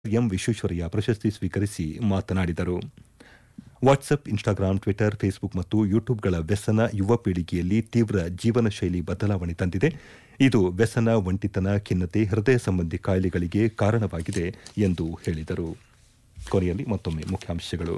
M Visvesvaraya ಪ್ರಶಸ್ತಿ ಸ್ವೀಕರಿಸಿ ಮಾತನಾಡಿದರು ವಾಟ್ಸಪ್ ಇನ್ಸ್ಟಾಗ್ರಾಂ ಟ್ವಿಟರ್ ಫೇಸ್ಬುಕ್ ಮತ್ತು ಯೂಟ್ಯೂಬ್ಗಳ ವ್ಯಸನ ಯುವ ಪೀಳಿಗೆಯಲ್ಲಿ ತೀವ್ರ ಜೀವನ ಶೈಲಿ ಬದಲಾವಣೆ ತಂದಿದೆ ಇದು ವ್ಯಸನ ಒಂಟಿತನ ಖಿನ್ನತೆ ಹೃದಯ ಸಂಬಂಧಿ ಕಾಯಿಲೆಗಳಿಗೆ ಕಾರಣವಾಗಿದೆ ಎಂದು ಹೇಳಿದರು ಕೊನೆಯಲ್ಲಿ ಮತ್ತೊಮ್ಮೆ ಮುಖ್ಯಾಂಶಗಳು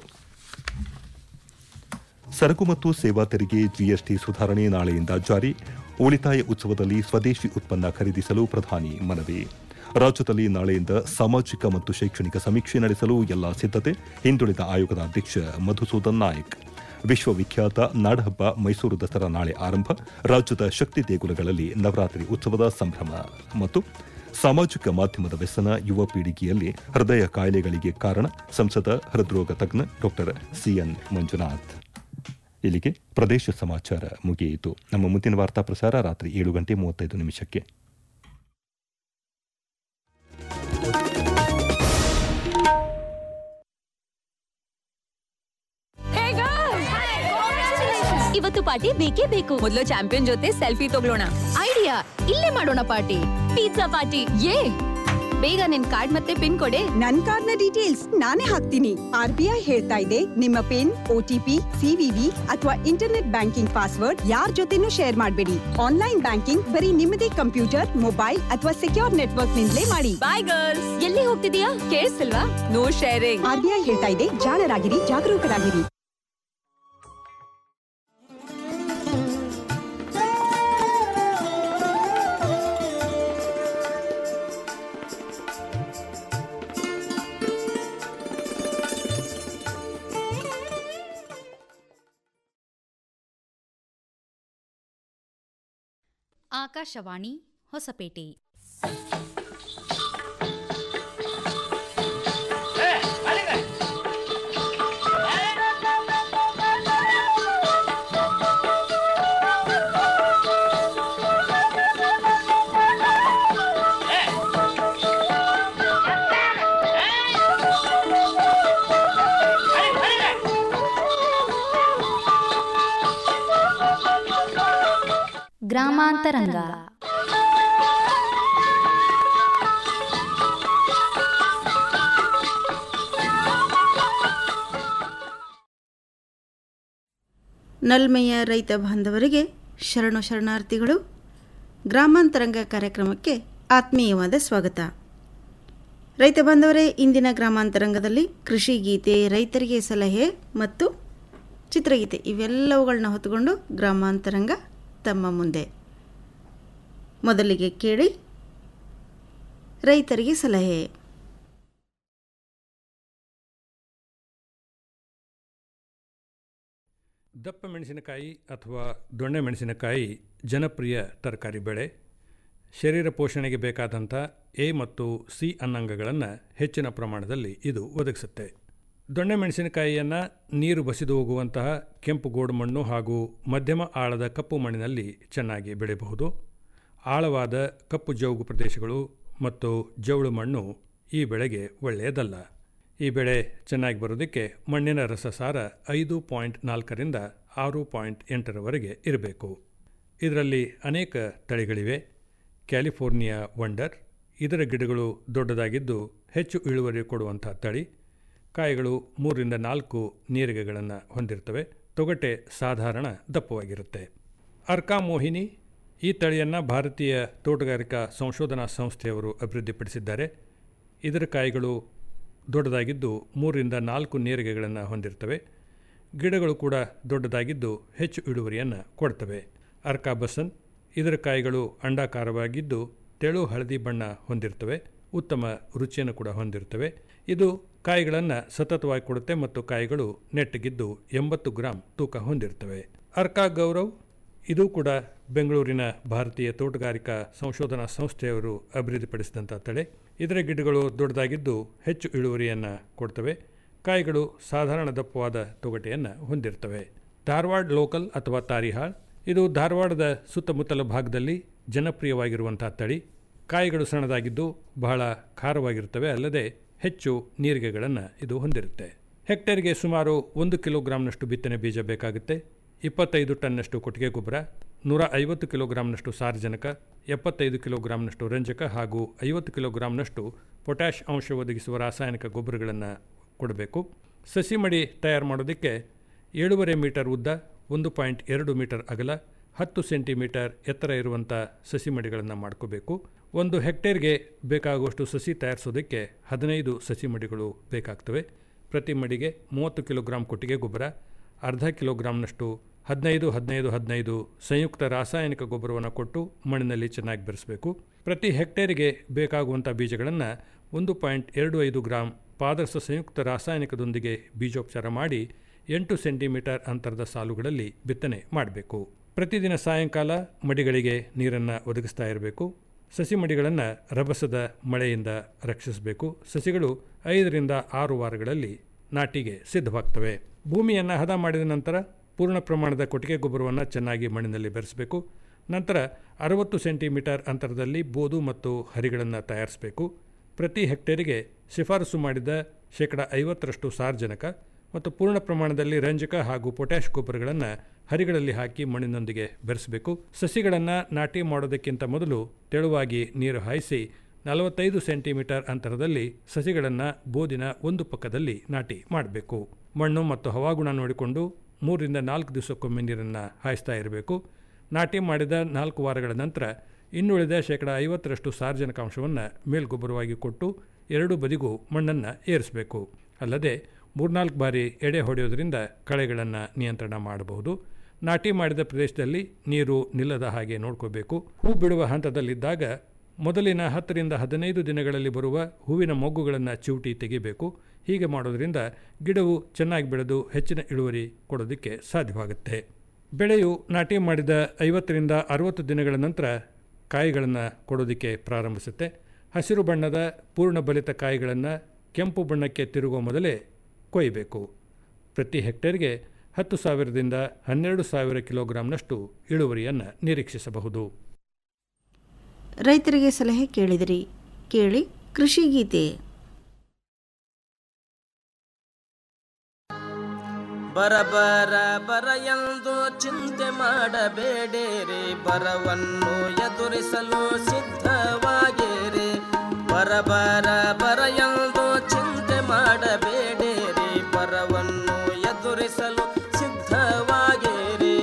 ಸರಕು ಮತ್ತು ಸೇವಾ ತೆರಿಗೆ ಜಿಎಸ್ಟಿ ಸುಧಾರಣೆ ನಾಳೆಯಿಂದ ಜಾರಿ ಉಳಿತಾಯ ಉತ್ಸವದಲ್ಲಿ ಸ್ವದೇಶಿ ಉತ್ಪನ್ನ ಖರೀದಿಸಲು ಪ್ರಧಾನಿ ಮನವಿ ರಾಜ್ಯದಲ್ಲಿ ನಾಳೆಯಿಂದ ಸಾಮಾಜಿಕ ಮತ್ತು ಶೈಕ್ಷಣಿಕ ಸಮೀಕ್ಷೆ ನಡೆಸಲು ಎಲ್ಲಾ ಸಿದ್ದತೆ ಹಿಂದುಳಿದ ಆಯೋಗದ ಅಧ್ಯಕ್ಷ ಮಧುಸೂದನ್ ನಾಯಕ್ ವಿಶ್ವವಿಖ್ಯಾತ ನಾಡಹಬ್ಬ ಮೈಸೂರು ದಸರಾ ನಾಳೆ ಆರಂಭ ರಾಜ್ಯದ ಶಕ್ತಿ ದೇಗುಲಗಳಲ್ಲಿ ನವರಾತ್ರಿ ಉತ್ಸವದ ಸಂಭ್ರಮ ಮತ್ತು ಸಾಮಾಜಿಕ ಮಾಧ್ಯಮದ ವ್ಯಸನ ಯುವ ಪೀಳಿಗೆಯಲ್ಲಿ ಹೃದಯ ಕಾಯಿಲೆಗಳಿಗೆ ಕಾರಣ ಸಂಸದ ಹೃದ್ರೋಗ ತಜ್ಞ ಡಾ ಸಿಎನ್ ಮಂಜುನಾಥ್ ಇಲ್ಲಿಗೆ ಪ್ರದೇಶ ಸಮಾಚಾರ ಮುಗಿಯಿತು ನಮ್ಮ ಮುಂದಿನ ವಾರ್ತಾ ಪ್ರಸಾರ ರಾತ್ರಿ ಏಳು ಗಂಟೆ ಮೂವತ್ತೈದು ನಿಮಿಷಕ್ಕೆ ಇವತ್ತು ಪಾರ್ಟಿ ಬೇಕೇ ಬೇಕು ಮೊದಲು ಚಾಂಪಿಯನ್ ಜೊತೆ ಸೆಲ್ಫಿ ತಗೊಳ್ಳೋಣ ಐಡಿಯಾ ಇಲ್ಲೇ ಮಾಡೋಣ ಪಾರ್ಟಿ ಪಿಜ್ಜಾ ಪಾರ್ಟಿ ಯೇ ಬೇಗ ನಿನ್ ಕಾರ್ಡ್ ಮತ್ತೆ ಪಿನ್ ಕೊಡೆ ನನ್ ಕಾರ್ಡ್ನ ಡೀಟೇಲ್ಸ್ ನಾನೇ ಹಾಕ್ತೀನಿ ಆರ್ ಬಿ ಐ ಹೇಳ್ತಾ ಇದೆ ನಿಮ್ಮ ಪಿನ್ ಒಟಿಪಿ ಸಿವಿವಿ ಅಥವಾ ಇಂಟರ್ನೆಟ್ ಬ್ಯಾಂಕಿಂಗ್ ಪಾಸ್ವರ್ಡ್ ಯಾರ್ ಜೊತೆನೂ ಶೇರ್ ಮಾಡಬೇಡಿ ಆನ್ಲೈನ್ ಬ್ಯಾಂಕಿಂಗ್ ಬರೀ ನಿಮ್ಮದೇ ಕಂಪ್ಯೂಟರ್ ಮೊಬೈಲ್ ಅಥವಾ ಸೆಕ್ಯೂರ್ ನೆಟ್ವರ್ಕ್ ನಿಂದಲೇ ಮಾಡಿ ಬಾಯ್ ಗರ್ಲ್ಸ್ ಎಲ್ಲಿ ಹೋಗ್ತಿದೀಯಾ ಕೇಳಿಸ್ತಿಲ್ವಾ no sharing R B I ಹೇಳ್ತಾ ಇದೆ ಜಾಣರಾಗಿರಿ ಜಾಗರೂಕರಾಗಿರಿ ಆಕಾಶವಾಣಿ ಹೊಸಪೇಟೆ ಗ್ರಾಮಾಂತರಂಗ ನಲ್ಮೆಯ ರೈತ ಬಾಂಧವರಿಗೆ ಶರಣು ಶರಣಾರ್ಥಿಗಳು ಗ್ರಾಮಾಂತರಂಗ ಕಾರ್ಯಕ್ರಮಕ್ಕೆ ಆತ್ಮೀಯವಾದ ಸ್ವಾಗತ ರೈತ ಬಾಂಧವರೇ ಇಂದಿನ ಗ್ರಾಮಾಂತರಂಗದಲ್ಲಿ ಕೃಷಿ ಗೀತೆ ರೈತರಿಗೆ ಸಲಹೆ ಮತ್ತು ಚಿತ್ರಗೀತೆ ಇವೆಲ್ಲವುಗಳನ್ನ ಹೊತ್ತುಕೊಂಡು ಗ್ರಾಮಾಂತರಂಗ ತಮ್ಮ ಮುಂದೆ ಮೊದಲಿಗೆ ಕೇಳಿ ರೈತರಿಗೆ ಸಲಹೆ ದಪ್ಪ ಮೆಣಸಿನಕಾಯಿ ಅಥವಾ ದೊಣ್ಣೆ ಮೆಣಸಿನಕಾಯಿ ಜನಪ್ರಿಯ ತರಕಾರಿ ಬೆಳೆ ಶರೀರ ಪೋಷಣೆಗೆ ಬೇಕಾದಂಥ ಎ ಮತ್ತು ಸಿ ಅನ್ನಂಗಗಳನ್ನು ಹೆಚ್ಚಿನ ಪ್ರಮಾಣದಲ್ಲಿ ಇದು ಒದಗಿಸುತ್ತೆ ದೊಣ್ಣೆ ಮೆಣಸಿನಕಾಯಿಯನ್ನು ನೀರು ಬಸಿದು ಹೋಗುವಂತಹ ಕೆಂಪು ಗೋಡು ಮಣ್ಣು ಹಾಗೂ ಮಧ್ಯಮ ಆಳದ ಕಪ್ಪು ಮಣ್ಣಿನಲ್ಲಿ ಚೆನ್ನಾಗಿ ಬೆಳೆಯಬಹುದು ಆಳವಾದ ಕಪ್ಪು ಜೌಗು ಪ್ರದೇಶಗಳು ಮತ್ತು ಜವಳು ಮಣ್ಣು ಈ ಬೆಳೆಗೆ ಒಳ್ಳೆಯದಲ್ಲ ಈ ಬೆಳೆ ಚೆನ್ನಾಗಿ ಬರೋದಕ್ಕೆ ಮಣ್ಣಿನ ರಸಸಾರ ಐದು ಪಾಯಿಂಟ್ ನಾಲ್ಕರಿಂದ ಆರು ಪಾಯಿಂಟ್ ಎಂಟರವರೆಗೆ ಇರಬೇಕು ಇದರಲ್ಲಿ ಅನೇಕ ತಳಿಗಳಿವೆ ಕ್ಯಾಲಿಫೋರ್ನಿಯಾ ವಂಡರ್ ಇದರ ಗಿಡಗಳು ದೊಡ್ಡದಾಗಿದ್ದು ಹೆಚ್ಚು ಇಳುವರಿ ಕೊಡುವಂಥ ತಳಿ ಕಾಯಿಗಳು ಮೂರರಿಂದ ನಾಲ್ಕು ನೀರಿಗೆಗಳನ್ನು ಹೊಂದಿರ್ತವೆ ತೊಗಟೆ ಸಾಧಾರಣ ದಪ್ಪವಾಗಿರುತ್ತೆ ಅರ್ಕಾ ಮೋಹಿನಿ ಈ ತಳಿಯನ್ನು ಭಾರತೀಯ ತೋಟಗಾರಿಕಾ ಸಂಶೋಧನಾ ಸಂಸ್ಥೆಯವರು ಅಭಿವೃದ್ಧಿಪಡಿಸಿದ್ದಾರೆ ಇದರ ಕಾಯಿಗಳು ದೊಡ್ಡದಾಗಿದ್ದು ಮೂರರಿಂದ ನಾಲ್ಕು ನೇರಿಗೆಗಳನ್ನು ಹೊಂದಿರ್ತವೆ ಗಿಡಗಳು ಕೂಡ ದೊಡ್ಡದಾಗಿದ್ದು ಹೆಚ್ಚು ಇಳುವರಿಯನ್ನು ಕೊಡ್ತವೆ ಅರ್ಕಾಬಸನ್ ಇದರ ಕಾಯಿಗಳು ಅಂಡಾಕಾರವಾಗಿದ್ದು ತೆಳು ಹಳದಿ ಬಣ್ಣ ಹೊಂದಿರ್ತವೆ ಉತ್ತಮ ರುಚಿಯನ್ನು ಕೂಡ ಹೊಂದಿರ್ತವೆ ಇದು ಕಾಯಿಗಳನ್ನು ಸತತವಾಗಿ ಕೊಡುತ್ತೆ ಮತ್ತು ಕಾಯಿಗಳು ನೆಟ್ಟಗಿದ್ದು ಎಂಬತ್ತು ಗ್ರಾಂ ತೂಕ ಹೊಂದಿರ್ತವೆ ಅರ್ಕಾ ಗೌರವ್ ಇದು ಕೂಡ ಬೆಂಗಳೂರಿನ ಭಾರತೀಯ ತೋಟಗಾರಿಕಾ ಸಂಶೋಧನಾ ಸಂಸ್ಥೆಯವರು ಅಭಿವೃದ್ಧಿಪಡಿಸಿದಂಥ ತಳೆ ಇದರ ಗಿಡಗಳು ದೊಡ್ಡದಾಗಿದ್ದು ಹೆಚ್ಚು ಇಳುವರಿಯನ್ನು ಕೊಡ್ತವೆ ಕಾಯಿಗಳು ಸಾಧಾರಣ ದಪ್ಪವಾದ ತೊಗಟೆಯನ್ನು ಹೊಂದಿರ್ತವೆ ಧಾರವಾಡ ಲೋಕಲ್ ಅಥವಾ ತಾರಿಹಾಳ್ ಇದು ಧಾರವಾಡದ ಸುತ್ತಮುತ್ತಲ ಭಾಗದಲ್ಲಿ ಜನಪ್ರಿಯವಾಗಿರುವಂಥ ತಳಿ ಕಾಯಿಗಳು ಸಣ್ಣದಾಗಿದ್ದು ಬಹಳ ಖಾರವಾಗಿರ್ತವೆ ಅಲ್ಲದೆ ಹೆಚ್ಚು ನೀರಿಗೆಗಳನ್ನು ಇದು ಹೊಂದಿರುತ್ತೆ ಹೆಕ್ಟೇರ್ಗೆ ಸುಮಾರು ಒಂದು ಕಿಲೋಗ್ರಾಂನಷ್ಟು ಬಿತ್ತನೆ ಬೀಜ ಬೇಕಾಗುತ್ತೆ ಇಪ್ಪತ್ತೈದು ಟನ್ನಷ್ಟು ಕೊಟ್ಟಿಗೆ ಗೊಬ್ಬರ ನೂರ ಐವತ್ತು ಕಿಲೋಗ್ರಾಂನಷ್ಟು ಸಾರಜನಕ ಎಪ್ಪತ್ತೈದು ಕಿಲೋಗ್ರಾಂನಷ್ಟು ರಂಜಕ ಹಾಗೂ ಐವತ್ತು ಕಿಲೋಗ್ರಾಂನಷ್ಟು ಪೊಟ್ಯಾಷ್ ಅಂಶ ಒದಗಿಸುವ ರಾಸಾಯನಿಕ ಗೊಬ್ಬರಗಳನ್ನು ಕೊಡಬೇಕು ಸಸಿ ಮಡಿ ತಯಾರು ಮಾಡೋದಕ್ಕೆ ಏಳೂವರೆ ಮೀಟರ್ ಉದ್ದ ಒಂದು ಪಾಯಿಂಟ್ ಎರಡು ಮೀಟರ್ ಅಗಲ ಹತ್ತು ಸೆಂಟಿಮೀಟರ್ ಎತ್ತರ ಇರುವಂಥ ಸಸಿ ಮಡಿಗಳನ್ನು ಮಾಡ್ಕೋಬೇಕು ಒಂದು ಹೆಕ್ಟೇರ್ಗೆ ಬೇಕಾಗುವಷ್ಟು ಸಸಿ ತಯಾರಿಸೋದಕ್ಕೆ ಹದಿನೈದು ಸಸಿ ಮಡಿಗಳು ಬೇಕಾಗ್ತವೆ ಪ್ರತಿ ಮಡಿಗೆ ಮೂವತ್ತು ಕಿಲೋಗ್ರಾಂ ಕೊಟ್ಟಿಗೆ ಗೊಬ್ಬರ ಅರ್ಧ ಕಿಲೋಗ್ರಾಂನಷ್ಟು ಹದಿನೈದು ಹದಿನೈದು ಹದಿನೈದು ಸಂಯುಕ್ತ ರಾಸಾಯನಿಕ ಗೊಬ್ಬರವನ್ನು ಕೊಟ್ಟು ಮಣ್ಣಿನಲ್ಲಿ ಚೆನ್ನಾಗಿ ಬೆರೆಸಬೇಕು ಪ್ರತಿ ಹೆಕ್ಟೇರಿಗೆ ಬೇಕಾಗುವಂಥ ಬೀಜಗಳನ್ನು ಒಂದು ಪಾಯಿಂಟ್ ಎರಡು ಐದು ಗ್ರಾಂ ಪಾದರಸ ಸಂಯುಕ್ತ ರಾಸಾಯನಿಕದೊಂದಿಗೆ ಬೀಜೋಪಚಾರ ಮಾಡಿ ಎಂಟು ಸೆಂಟಿಮೀಟರ್ ಅಂತರದ ಸಾಲುಗಳಲ್ಲಿ ಬಿತ್ತನೆ ಮಾಡಬೇಕು ಪ್ರತಿದಿನ ಸಾಯಂಕಾಲ ಮಡಿಗಳಿಗೆ ನೀರನ್ನು ಒದಗಿಸ್ತಾ ಇರಬೇಕು ಸಸಿ ಮಡಿಗಳನ್ನು ರಭಸದ ಮಳೆಯಿಂದ ರಕ್ಷಿಸಬೇಕು ಸಸಿಗಳು ಐದರಿಂದ ಆರು ವಾರಗಳಲ್ಲಿ ನಾಟಿಗೆ ಸಿದ್ಧವಾಗ್ತವೆ ಭೂಮಿಯನ್ನು ಹದ ಮಾಡಿದ ನಂತರ ಪೂರ್ಣ ಪ್ರಮಾಣದ ಕೊಟ್ಟಿಗೆ ಗೊಬ್ಬರವನ್ನು ಚೆನ್ನಾಗಿ ಮಣ್ಣಿನಲ್ಲಿ ಬೆರೆಸಬೇಕು ನಂತರ ಅರವತ್ತು ಸೆಂಟಿಮೀಟರ್ ಅಂತರದಲ್ಲಿ ಬೋದು ಮತ್ತು ಹರಿಗಳನ್ನು ತಯಾರಿಸಬೇಕು ಪ್ರತಿ ಹೆಕ್ಟೇರಿಗೆ ಶಿಫಾರಸು ಮಾಡಿದ ಶೇಕಡ ಐವತ್ತರಷ್ಟು ಸಾರ್ವಜನಿಕ ಮತ್ತು ಪೂರ್ಣ ಪ್ರಮಾಣದಲ್ಲಿ ರಂಜಕ ಹಾಗೂ ಪೊಟ್ಯಾಷ್ ಗೊಬ್ಬರಗಳನ್ನು ಹರಿಗಳಲ್ಲಿ ಹಾಕಿ ಮಣ್ಣಿನೊಂದಿಗೆ ಬೆರೆಸಬೇಕು ಸಸಿಗಳನ್ನು ನಾಟಿ ಮಾಡೋದಕ್ಕಿಂತ ಮೊದಲು ತೆಳುವಾಗಿ ನೀರು ಹಾಯಿಸಿ ನಲವತ್ತೈದು ಸೆಂಟಿಮೀಟರ್ ಅಂತರದಲ್ಲಿ ಸಸಿಗಳನ್ನು ಬೋದಿನ ಒಂದು ಪಕ್ಕದಲ್ಲಿ ನಾಟಿ ಮಾಡಬೇಕು ಮಣ್ಣು ಮತ್ತು ಹವಾಗುಣ ನೋಡಿಕೊಂಡು ಮೂರರಿಂದ ನಾಲ್ಕು ದಿವಸಕ್ಕೊಮ್ಮೆ ನೀರನ್ನು ಹಾಯಿಸ್ತಾ ಇರಬೇಕು ನಾಟಿ ಮಾಡಿದ ನಾಲ್ಕು ವಾರಗಳ ನಂತರ ಇನ್ನುಳಿದ ಶೇಕಡ ಐವತ್ತರಷ್ಟು ಸಾರ್ವಜನಿಕಾಂಶವನ್ನು ಮೇಲ್ಗೊಬ್ಬರವಾಗಿ ಕೊಟ್ಟು ಎರಡು ಬದಿಗೂ ಮಣ್ಣನ್ನು ಏರಿಸಬೇಕು ಅಲ್ಲದೆ ಮೂರ್ನಾಲ್ಕು ಬಾರಿ ಎಡೆ ಹೊಡೆಯೋದ್ರಿಂದ ಕಳೆಗಳನ್ನು ನಿಯಂತ್ರಣ ಮಾಡಬಹುದು ನಾಟಿ ಮಾಡಿದ ಪ್ರದೇಶದಲ್ಲಿ ನೀರು ನಿಲ್ಲದ ಹಾಗೆ ನೋಡ್ಕೋಬೇಕು ಹೂ ಬಿಡುವ ಹಂತದಲ್ಲಿದ್ದಾಗ ಮೊದಲಿನ ಹತ್ತರಿಂದ ಹದಿನೈದು ದಿನಗಳಲ್ಲಿ ಬರುವ ಹೂವಿನ ಮೊಗ್ಗುಗಳನ್ನು ಚಿವುಟಿ ತೆಗಿಬೇಕು ಹೀಗೆ ಮಾಡೋದ್ರಿಂದ ಗಿಡವು ಚೆನ್ನಾಗಿ ಬೆಳೆದು ಹೆಚ್ಚಿನ ಇಳುವರಿ ಕೊಡೋದಕ್ಕೆ ಸಾಧ್ಯವಾಗುತ್ತೆ ಬೆಳೆಯು ನಾಟಿ ಮಾಡಿದ ಐವತ್ತರಿಂದ ಅರವತ್ತು ದಿನಗಳ ನಂತರ ಕಾಯಿಗಳನ್ನು ಕೊಡೋದಕ್ಕೆ ಪ್ರಾರಂಭಿಸುತ್ತೆ ಹಸಿರು ಬಣ್ಣದ ಪೂರ್ಣ ಬಲಿತ ಕಾಯಿಗಳನ್ನು ಕೆಂಪು ಬಣ್ಣಕ್ಕೆ ತಿರುಗುವ ಮೊದಲೇ ಕೊಯ್ಯಬೇಕು ಪ್ರತಿ ಹೆಕ್ಟೇರ್ಗೆ ಹತ್ತು ಸಾವಿರದಿಂದ ಹನ್ನೆರಡು ಸಾವಿರ ಕಿಲೋಗ್ರಾಂನಷ್ಟು ಇಳುವರಿಯನ್ನು ನಿರೀಕ್ಷಿಸಬಹುದು ರೈತರಿಗೆ ಸಲಹೆ ಕೇಳಿದಿರಿ ಕೇಳಿ ಕೃಷಿ ಗೀತೆ ಬರ ಬರ ಬರ ಎಂದು ಚಿಂತೆ ಮಾಡಬೇಡಿರಿ ಬರವನ್ನು ಎದುರಿಸಲು ಸಿದ್ಧವಾಗಿರಿ ಬರ ಬರ ಬರ ಎಂದು ಚಿಂತೆ ಮಾಡಬೇಡಿರಿ ಬರವನ್ನು ಎದುರಿಸಲು ಸಿದ್ಧವಾಗಿರಿ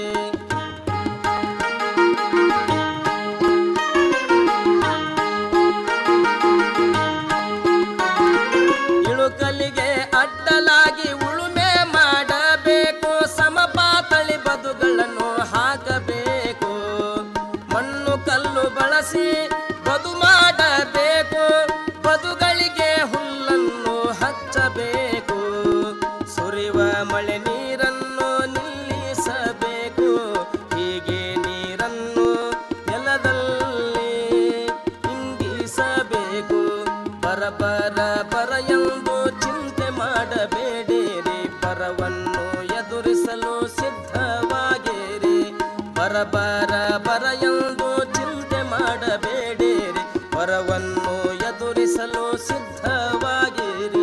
ಇಳುಕಲಿಗೆ ಅಡ್ಡಲಾಗಿ ಉಳುಮೆ ಮಾಡಬೇಕು ಸಮಪಾತಳಿ ಬದುಗಳನ್ನು ಹಾಕಬೇಕು ಮಣ್ಣು ಕಲ್ಲು ಬಳಸಿ ಬದು ಮಾಡಬೇಕು ಬದುಗಳಿಗೆ ಹುಲ್ಲನ್ನು ಹಚ್ಚಬೇಕು ಸುರಿವ ಮಳೆ ನೀರನ್ನು ನಿಲ್ಲಿಸಬೇಕು ಹೀಗೆ ನೀರನ್ನು ನೆಲದಲ್ಲಿ ಇಂಗಿಸಬೇಕು ಬರ ಬರ ಬರ ಎಂದು ಚಿಂತೆ ಮಾಡಬೇಡಿರಿ ಬರವನ್ನು ಎದುರಿಸಲು ಸಿದ್ಧವಾಗಿರಿ ಬರ ಬರ ಬರ ಎಂದು ಚಿಂತೆ ಮಾಡಬೇಡಿರಿ ಬರವನ್ನು ಎದುರಿಸಲು ಸಿದ್ಧವಾಗಿರಿ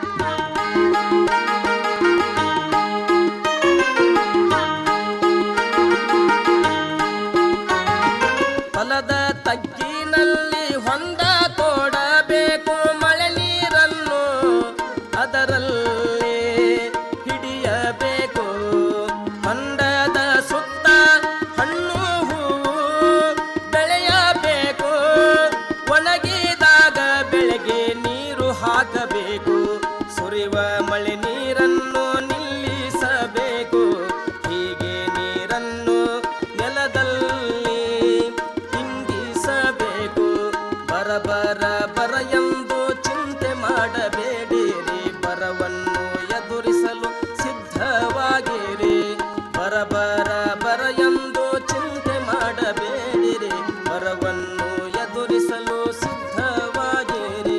ಹೊಲದ ತಗ್ಗಿನಲ್ಲಿ ಹೊಂದ ತೋಡಬೇಕು ಮಳೆ ನೀರನ್ನು ಅದರಲ್ಲಿ ಹಿಡಿಯಬೇಕು ಹೊಂಡದ ಸುತ್ತ ಹಣ್ಣು ಹೂವು ಬೆಳೆಯಬೇಕು ಒಣಗಿದಾಗ ಬೆಳೆಗೆ ನೀರು ಹಾಕಬೇಕು ಸುರಿವ ಮಳೆ ನೀರನ್ನು ನಿಲ್ಲಿಸಬೇಕು ಹೀಗೆ ನೀರನ್ನು ನೆಲದಲ್ಲಿ ಇಂಗಿಸಬೇಕು ಬರ ಬರ ಬರ ಎಂದು ಚಿಂತೆ ಮಾಡಬೇಡಿರಿ ಬರವನ್ನು ಎದುರಿಸಲು ಸಿದ್ಧವಾಗಿರಿ ಬರ ಬರ ಬರ ಎಂದು ಚಿಂತೆ ಮಾಡಬೇಡಿರಿ ಬರವನ್ನು ಎದುರಿಸಲು ಸಿದ್ಧವಾಗಿರಿ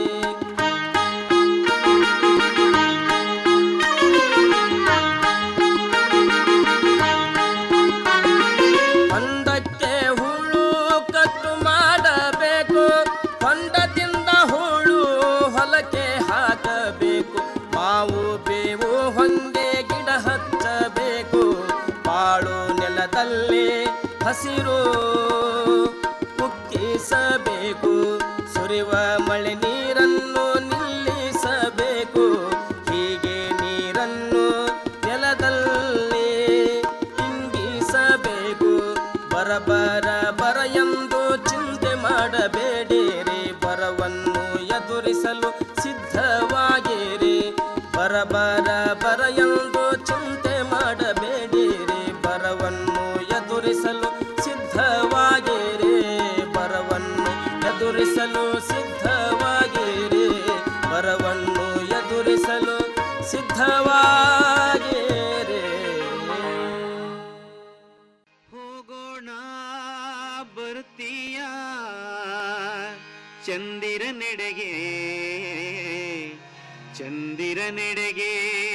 ಹೊಂಡಕ್ಕೆ ಹುಳು ಕಟ್ಟು ಮಾಡಬೇಕು ಹೊಂಡದಿಂದ ಹುಳು ಹೊಲಕ್ಕೆ ಹಾಕಬೇಕು ಮಾವು ಬೇವು ಹೊಂಗೆ ಗಿಡ ಹಚ್ಚಬೇಕು ಬಾಳು ನೆಲದಲ್ಲಿ ಹಸಿರು ಕುಕ್ಕಿ ಬರ ಬರ ಎಂದು ಚಿಂತೆ ಮಾಡಬೇಡಿರಿ ಬರವನ್ನು ಎದುರಿಸಲು ಸಿದ್ಧವಾಗಿರಿ ಬರ ಬರ ಬರ ಎಂದು ಚಿಂತೆ ಮಾಡಬೇಡಿರಿ ಬರವನ್ನು ಎದುರಿಸಲು ಸಿದ್ಧವಾಗಿರಿ ಬರವನ್ನು ಎದುರಿಸಲು ಸಿದ್ಧವಾಗಿರಿ ಬರವನ್ನು ಎದುರಿಸಲು ಸಿದ್ಧವಾಗಿರಿ ಹೋಗೋಣ ಬರ್ತೀಯ ಚಂದಿರ ನೆಡೆಗೆ ಚಂದಿರ ನೆಡೆಗೆ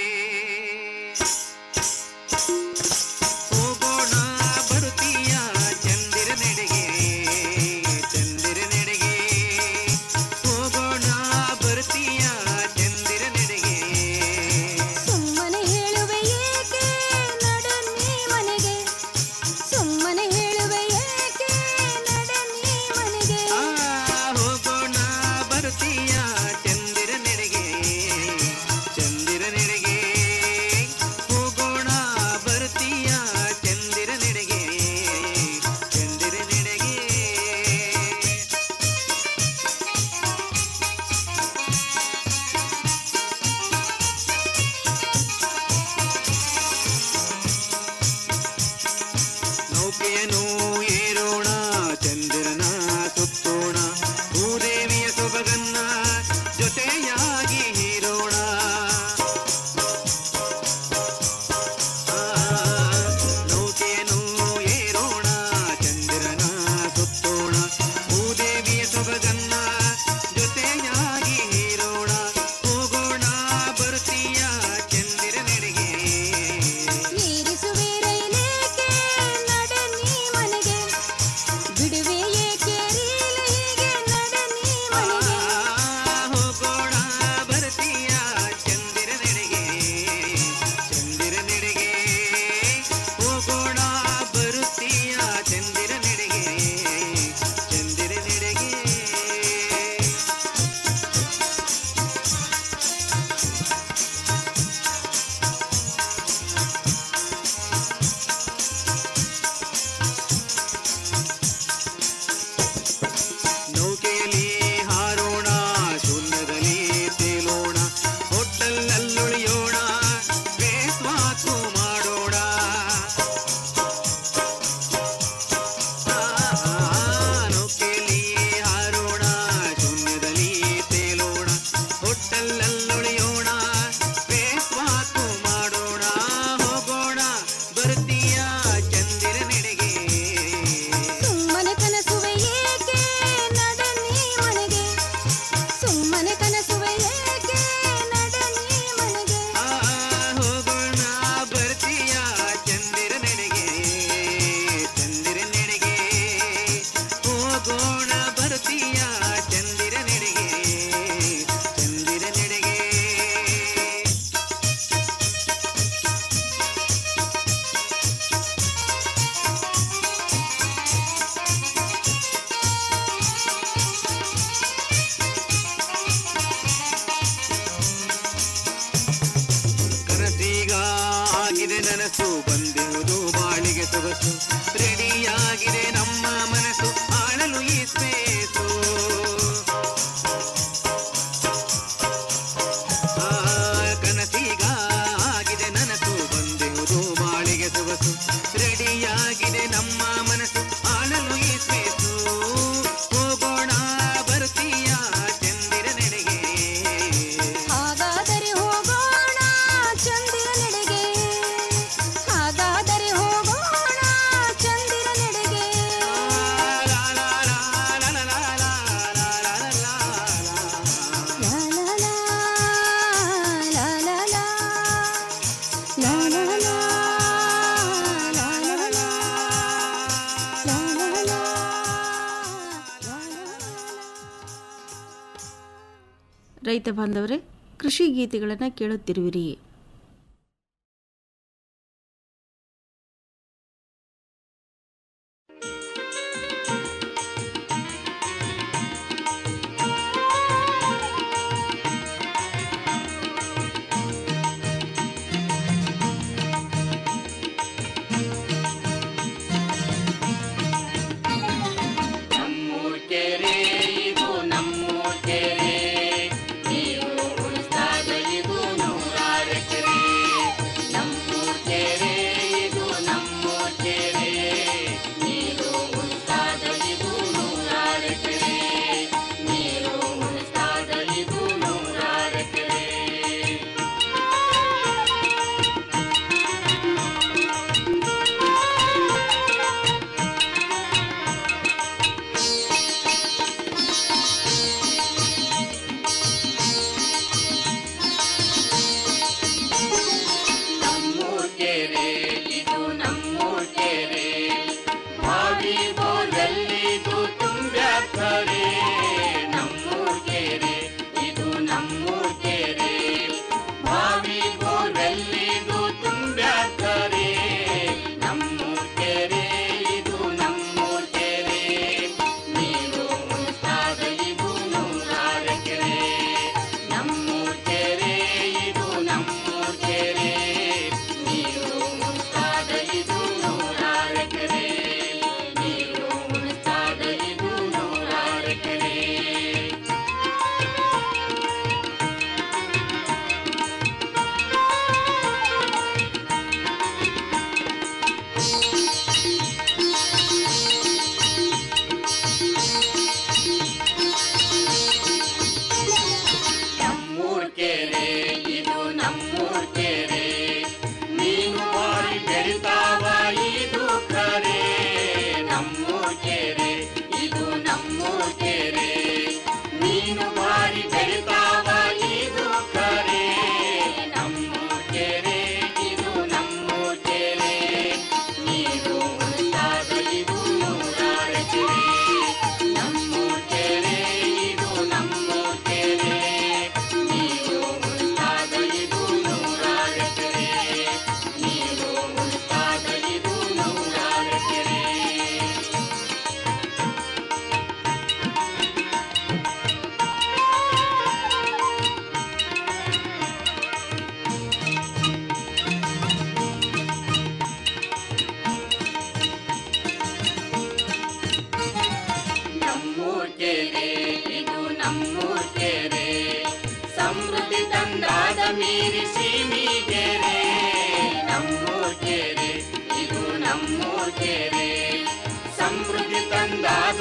ಹೋಗೋಣ ಬರ್ತೀಯ ಚಂದಿರ ನೆಡೆಗೆ ಚಂದಿರ ನೆಡೆಗೆ ಹೋಗೋಣ ಬರ್ತೀಯ ಚಂದಿರ ನೆಡೆಗೆ ಸುಮ್ಮನೆ ಹೇಳುವೆ ಏಕೆ ನಡೆ ನೀ ಮನೆಗೆ ಸುಮ್ಮನೆ ಹೇಳುವೆ ಏಕೆ ನಡೆ ನೀ ಮನೆಗೆ ಆ ಹೋಗೋಣ ಬರ್ತೀಯ ಚಂದಿರ ನೆಡೆಗೆ ಚಂದಿರ ನೆಡೆಗೆ ಹೋಗೋಣ ಬರ್ತೀಯ ಚಂದಿರ ನೆಡೆಗೆ ಚಂದಿರ ನೆಡೆಗೆ ನೌಕೆಯನ್ನು ಏರೋಣ ಚಂದಿರನ ಸುತ್ತೋಣ ಭೂದೇವಿಯ ಸೊಬಗನ್ನ ಜೊತೆಯಾಗಿ ಹೀರೋಣ ಆ, ನೌಕೆಯನ್ನು ಏರೋಣ ಚಂದಿರನ ಸುತ್ತೋಣ ಭೂದೇವಿಯ ಸೊಬಗನ್ನ ಜೊತೆಯಾಗಿ ಹೀರೋಣ ಹೋಗೋಣ ಬರ್ತೀಯ ಚಂದಿರ ನೆಡೆಗೆ ಏರಿಸುವೆ ರೈಲೇಕೆ ನಡೆ ನೀ ಮನೆಗೆ ಬಿಡುವೆ ಏಕೆ ರೀಲ ಹೀಗೆ ನಡೆ ನೀ ಮನೆಗೆ ಹೋಗೋಣ ಬರ್ತೀಯ ಚಂದಿರ ನೆಡೆಗೆ ಚಂದಿರ ನೆಡೆಗೆ ಹೋಗೋಣ ಬರುತ್ತೀಯ ಚಂದಿರ ನೆಡೆಗೆ ಚಂದಿರ ನೆಡೆಗೆ ನೌಕೆಯಲ್ಲಿ ಹಾರೋಣ ಶೂನ್ಯದಲ್ಲಿ ತೇಲೋಣ ಹೋಟೆಲ್ನಲ್ಲುಳಿಯೋಣ ಬೇಸ್ ಮಾತು ಮಾಡೋಣ ಆ, ನೌಕೆಯಲ್ಲಿ ಹಾರೋಣ ಶೂನ್ಯದಲ್ಲಿ ತೇಲೋಣ ಹೋಟೆಲ್ನಲ್ಲುಳಿಯೋಣ ಬೇಸ್ ಮಾತು ಮಾಡೋಣ ಹೋಗೋಣ ಬರ್ತೀಯ ಚಂದಿರ ನೆಡೆಗೆ ಸುಮ್ಮನೆ ಕನಸುವೆ ಏಕೆ ನಡೆ ನೀ ಮನೆಗೆ ಸುಮ್ಮನೆ ಕನಸುವೆ ಏಕೆ ನಡೆ ನೀ ಮನೆಗೆ ಆ ಹೋಗೋಣ ಬರ್ತೀಯ ಚಂದಿರ ನೆಡೆಗೆ ಚಂದಿರ ನೆಡೆಗೆ ಹೋಗೋಣ ಬರ್ತೀಯ ಚಂದಿರ ನೆಡೆಗೆ ಚಂದಿರ ನೆಡೆಗೆ ಕನಸೀಗ ಆಗಿದೆ ನನಸು ಬಂದಿರುವುದು ಬಾಳಿಗೆ ಸೊಗಸು ರೆಡಿಯಾಗಿದೆ ನಮ್ಮ ಮನಸ್ಸು ಆಳಲು ಈ ಸ್ಪೇಸು ಆ, ಕನಸೀಗ ಆಗಿದೆ ನನಸು ಬಂದಿರುವುದು ಬಾಳಿಗೆ ಸೊಗಸು ರೆಡಿಯಾಗಿದೆ ನಮ್ಮ ಮನಸ್ಸು ಆಳಲು ಈ ಸ್ಪೇಸು ಹೋಗೋಣ ಬರ್ತೀಯ ಚಂದಿರ ನೆಡೆಗೆ ಹಾಗಾದರೆ ಹೋಗೋಣ ಚಂದಿರ ನೆಡೆಗೆ ಹಾಗಾದರೆ ಹೋಗೋಣ ಚಂದಿರ ನೆಡೆಗೆ ಲಾ ಲಾ ಲಾ, ಲಾ ಲಾ ಲಾ, ಲಾ ಲಾ ಲಾ, ಲಾ ಲಾ ಲಾ, ಲಾ ಲಾ ಲಾ, ಲಾ ಲಾ ಲಾ. ರೈತ ಬಾಂಧವರೇ ಕೃಷಿ ಗೀತೆಗಳನ್ನು ಕೇಳುತ್ತಿರುವಿರಿ ಆ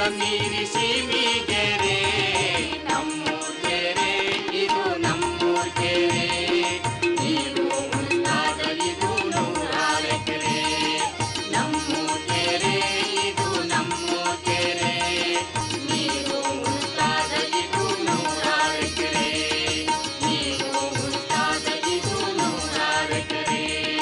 ನೀರಿ ಸೀಮಿಗೆರೆ ನಮ್ಮೂರ್ ಕೆರೆ ಇದು ನಮ್ಮೂರ್ ಕೆರೆ ನೀರು ಉಂಟಾದ ಇದು ನೂರಾರು ಎಕರೆ ನಮ್ಮೂರ್ ಕೆರೆ ಇದು ನಮ್ಮೂರ್ ಕೆರೆ ನೀರು ಉಂಟಾದ ಇದು ನೂರಾರು ಎಕರೆ ನೀರು ಉಂಟಾದ ಇದು ನೂರಾರು ಎಕರೆ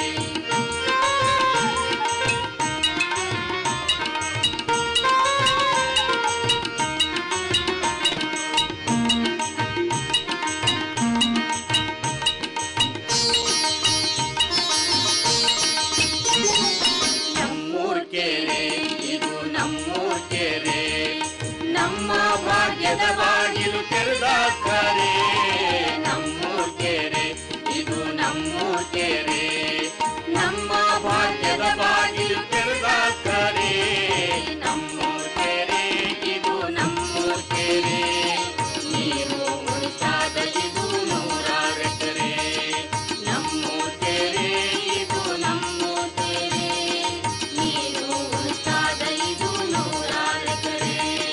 ನಮ್ಮೂರ್ ಕೆರೆ ಇದು ನಮ್ಮೂರ್ ಕೆರೆ ನಮ್ಮ ಭಾಗ್ಯದ ಬಾಗಿಲು ತೆರೆದಾಕರೆ ನಮ್ಮೂರ್ ಕೆರೆ ಇದು ನಮ್ಮೂರ್ ಕೆರೆ ನಮ್ಮ ಭಾಗ್ಯದ ಬಾಗಿಲು ತೆರೆದಾಕರೆ ನಮ್ಮೂರ್ ಕೆರೆ ಇದು ನಮ್ಮೂರ್ ಕೆರೆ ನೀರು ಉಳಿತಾದ ಇದು ನೂರಾರು ಎಕರೆ ನಮ್ಮೂರ್ ಕೆರೆ ಇದು ನಮ್ಮೂರ್ ಕೆರೆ ನೀರು ಉಳಿತಾದ ಇದು ನೂರಾರು ಎಕರೆ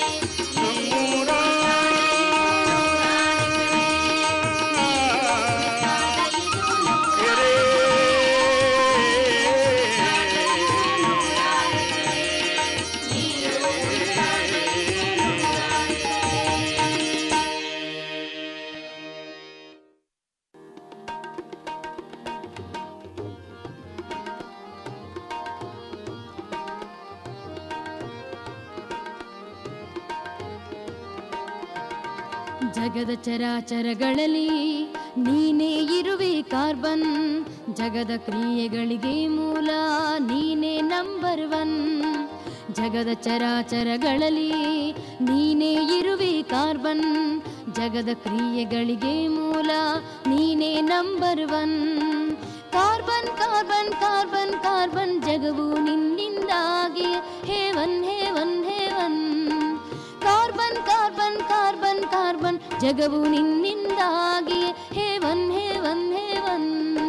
ಜಗದ ಚರಾಚರಗಳಲ್ಲಿ ನೀನೇ ಇರುವೆ ಕಾರ್ಬನ್ ಜಗದ ಕ್ರಿಯೆಗಳಿಗೆ ಮೂಲ ನೀನೇ ನಂಬರ್ ಒನ್ ಜಗದ ಚರಾಚರಗಳಲ್ಲಿ ನೀನೇ ಇರುವೆ ಕಾರ್ಬನ್ ಜಗದ ಕ್ರಿಯೆಗಳಿಗೆ ಮೂಲ ನೀನೇ number one carbon carbon carbon carbon ಜಗವು ನಿನ್ನಿಂದಾಗಿ heaven heaven heaven carbon carbon carbon carbon ಜಗವು ನಿನ್ನಿಂದಾಗಿ ಹೇವನ್ ಹೇವನ್ ಹೇವನ್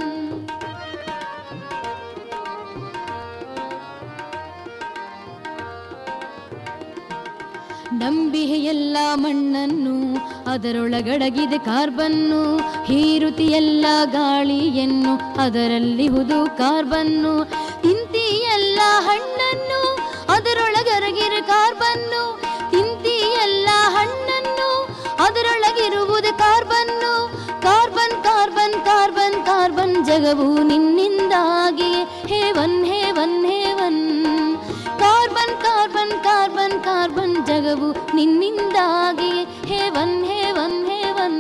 ನಂಬಿಹೆ ಎಲ್ಲ ಮಣ್ಣನ್ನು ಅದರೊಳಗಡಗಿದೆ ಕಾರ್ಬನ್ನು ಹೀರುತಿ ಎಲ್ಲ ಗಾಳಿಯನ್ನು ಅದರಲ್ಲಿಹುದು ಕಾರ್ಬನ್ನು ತಿಂತಿ ಎಲ್ಲ ಹಣ್ಣನ್ನು ಅದರೊಳಗರಗಿರ ಕಾರ್ಬನ್ನು ತಿಂತಿ ಎಲ್ಲ ಹಣ್ಣನ್ನು ಅದರೊಳಗಿರುವುದು ಕಾರ್ಬನ್ನು ಕಾರ್ಬನ್ ಕಾರ್ಬನ್ ಕಾರ್ಬನ್ ಕಾರ್ಬನ್ ಜಗವು ನಿನ್ನಿಂದಾಗಿ heaven heaven heaven carbon carbon carbon carbon ಜಗವು ನಿನ್ನಿಂದಾಗಿ ಹೇವನ್ ಹೇವನ್ ಹೇವನ್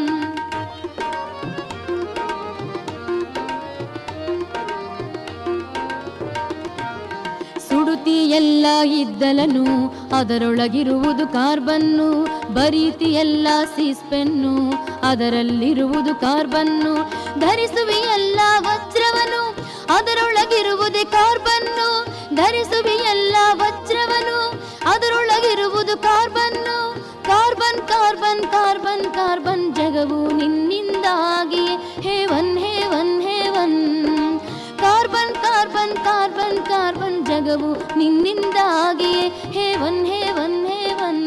ಸುಡುತಿ ಎಲ್ಲ ಇದ್ದಲನು ಅದರೊಳಗಿರುವುದು ಕಾರ್ಬನ್ನು ಬರೀತಿ ಎಲ್ಲ ಸೀಸ್ಪೆನ್ನು ಅದರಲ್ಲಿರುವುದು ಕಾರ್ಬನ್ನು ಧರಿಸುವಿ ಎಲ್ಲ ವಜ್ರವನು ಅದರೊಳಗಿರುವುದೇ ಕಾರ್ಬನ್ನು ಧರಿಸುವಿ ಎಲ್ಲ ವಜ್ರವನು ಅದರೊಳಗಿರುವುದು ಕಾರ್ಬನ್ನು ಕಾರ್ಬನ್ ಕಾರ್ಬನ್ ಕಾರ್ಬನ್ ಕಾರ್ಬನ್ ಜಗವು ನಿನ್ನಿಂದಾಗಿ heaven heaven heaven carbon carbon carbon carbon ಜಗವು ನಿನ್ನಿಂದಾಗಿ ಹೇವನ್ ಹೇವನ್ ಹೇವನ್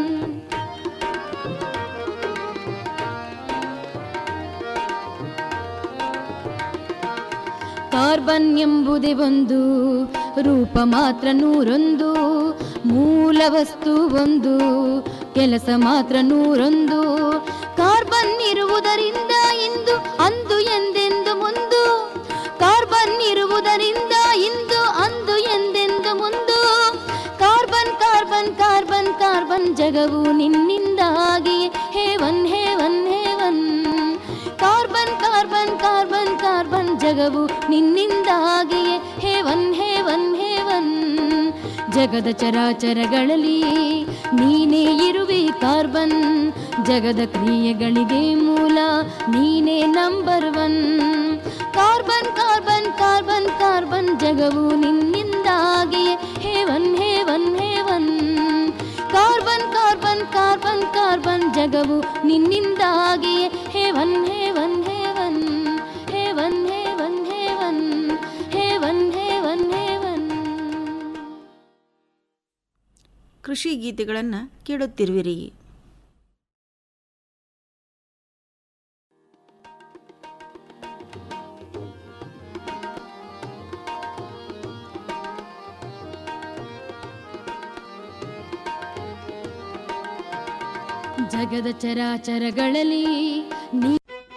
ಕಾರ್ಬನ್ ಎಂಬುದೇ ಒಂದು ರೂಪ ಮಾತ್ರ ನೂರೊಂದು ಮೂಲ ವಸ್ತು ಒಂದು ಕೆಲಸ ಮಾತ್ರ ನೂರೊಂದು ಕಾರ್ಬನ್ ಇರುವುದರಿಂದ ಇಂದು ಅಂದು ಎಂದೆಂದು ಮುಂದು ಕಾರ್ಬನ್ ಇರುವುದರಿಂದ ಇಂದು ಅಂದು ಎಂದೆಂದು ಮುಂದು ಕಾರ್ಬನ್ ಕಾರ್ಬನ್ ಕಾರ್ಬನ್ ಕಾರ್ಬನ್ ಜಗವು ನಿನ್ನಿಂದಾಗಿ heaven heaven heaven carbon carbon carbon carbon ಜಗವು ನಿನ್ನಿಂದಾಗಿ ಹೇವನ್ ಹೇವನ್ ಹೇವನ್ ಜಗದ ಚರಾಚರಗಳಲ್ಲಿ ನೀನೇ ಇರುವೆ ಕಾರ್ಬನ್ ಜಗದ ಕ್ರಿಯೆಗಳಿಗೆ ಮೂಲ ನೀನೇ number one carbon carbon carbon carbon ಜಗವು ನಿನ್ನಿಂದಾಗಿ heaven heaven heaven carbon carbon carbon carbon ಜಗವು ನಿನ್ನಿಂದಾಗಿ heaven heaven heaven heaven heaven heaven heaven heaven heaven ಕೃಷಿ ಗೀತೆಗಳನ್ನು ಕೇಳುತ್ತಿರುವಿರಿ ಜಗದ ಚರಾಚರಗಳಲ್ಲಿ ನೀ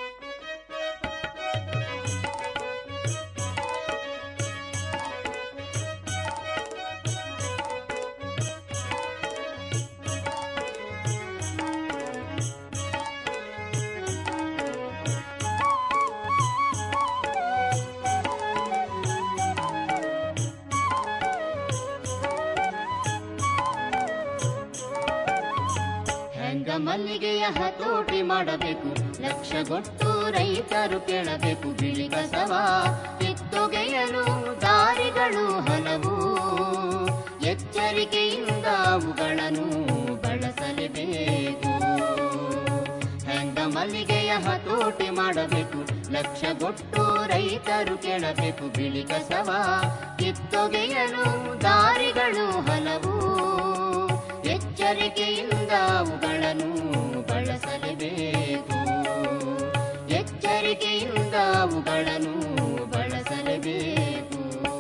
ಹೆಂಗ ಮಲ್ಲಿಗೆಯ ಹತೋಟಿ ಮಾಡಬೇಕು ಲಕ್ಷಗೊಟ್ಟು ರೈತರು ಕೇಳಬೇಕು ಬಿಳಿ ಕಸವ ಕಿತ್ತೊಗೆಯಲು ದಾರಿಗಳು ಹಲವು ಎಚ್ಚರಿಕೆಯಿಂದ ಅವುಗಳನ್ನು ಬಳಸಲೇಬೇಕು ಹೆಂಗ ಮಲ್ಲಿಗೆಯ ಹತೋಟಿ ಮಾಡಬೇಕು ಲಕ್ಷಗೊಟ್ಟು ರೈತರು ಕೇಳಬೇಕು ಬಿಳಿ ಕಸವ ಕಿತ್ತೊಗೆಯಲು ದಾರಿಗಳು ಹಲವು ಎಚ್ಚರಿಕೆಯಿಂದ ಅವುಗಳನ್ನು ಬಳಸಲೇಬೇಕು ಎಚ್ಚರಿಕೆಯಿಂದ ಅವುಗಳನ್ನು ಬಳಸಲೇಬೇಕು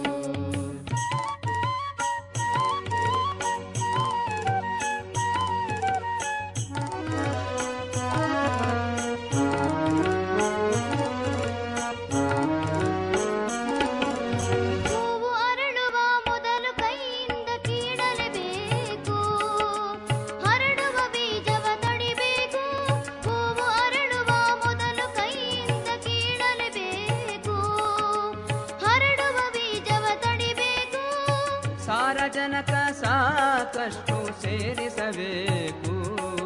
ಹೂವು ಅರಳುವ ಮೊದಲು ಕೈಯಿಂದ ಕೀಳಲೇಬೇಕು ಹರಡುವ ಬೀಜವ ತಡಿಬೇಕು ಹೂವು ಅರಳುವ ಮೊದಲು ಕೈಯಿಂದ ಕೀಳಲೇಬೇಕು ಹರಡುವ ಬೀಜವ ತಡಿಬೇಕು ಸಾರಜನಕ ಸಾಕಷ್ಟು ಸೇರಿಸಬೇಕು